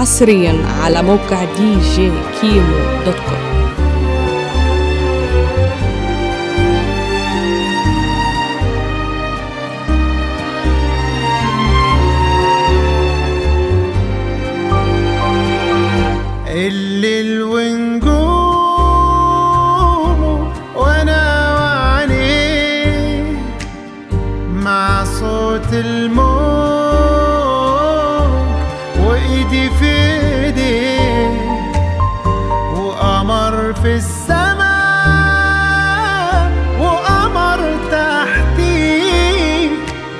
حصريا على موقع دي جي كيمو دوت كوم الليل ونجومه وانا وعليه مع صوت الموج وايدي في ايديه وقمر في السماء وقمر تحتيه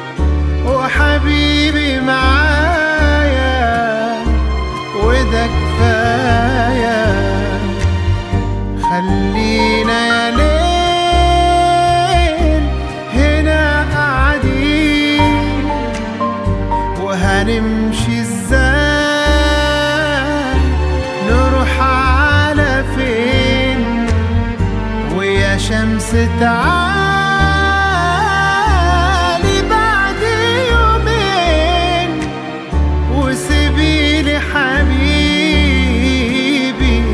وحبيبي معايا وده كفاية خلينا يا ليل هنا قاعدين وهنمشي ازاي نروح على فين ويا شمس تعالي بعد يومين وسيبيلي حبيبي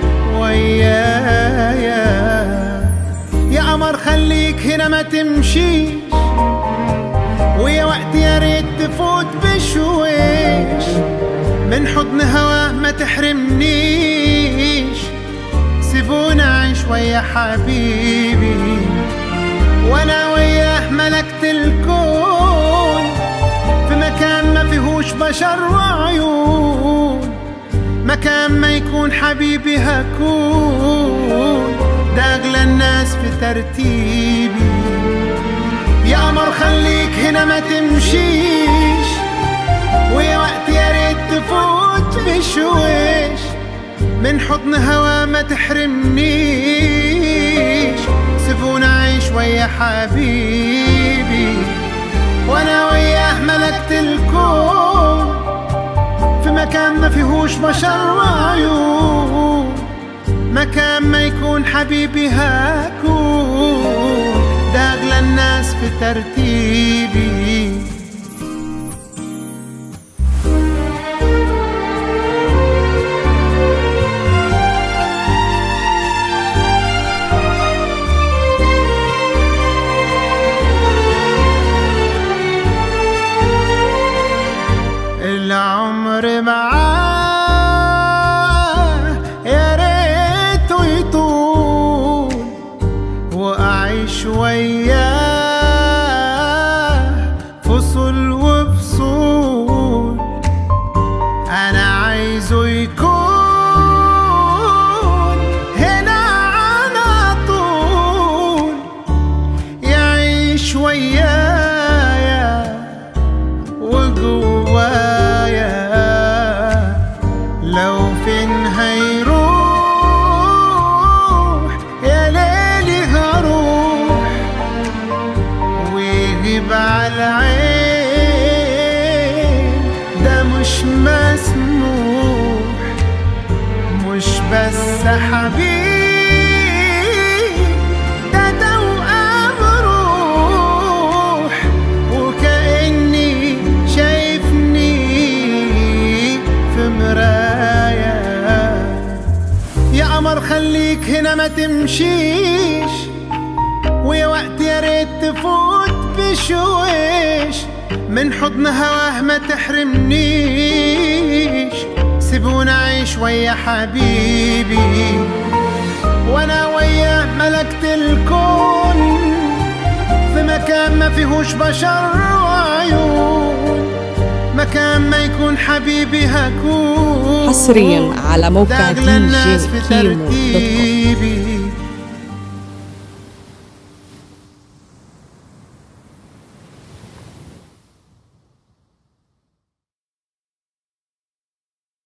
ويايا يا قمر خليك هنا ما تمشيش ويا وقت يا ريت تفوت بشويش من حضن هواه ما تحرمنيش سيبونا اعيش ويا حبيبي وانا وياه ملكت الكون في مكان ما فيهوش بشر وعيون مكان ما يكون حبيبي هكون ده اغلى الناس في ترتيبي يا قمر خليك هنا ما تمشيش ويا وقت يا ريت تفوت بشويش من حضن هوا ما تحرمنيش سيبونا اعيش ويا حبيبي وانا وياه ملكت الكون في مكان ما فيهوش بشر وعيون مكان ما يكون حبيبي هكون ده اغلى الناس في ترتيبي العمر معاه يا ريته يطول واعيش وياه فصل وفصول انا عايزه يكون هنا على طول يعيش ويايا وجوايا لو فين هيروح يا ليلي هروح ويغيب على العين ده مش مسموح مش بس حبيب ده توأم روح وكأني شايفني في مراية يا قمر خليك هنا ما تمشيش ويا وقت يا ريت تفوت بشويش من حضن هواه ما تحرمنيش سيبونا اعيش ويا حبيبي وانا وياه ملكت الكون في مكان ما فيهوش بشر وعيون مكان ما يكون حبيبي هكون حصريا على موقع ده أغلى دي الناس جي في كيمو دوت كوم ترتيبي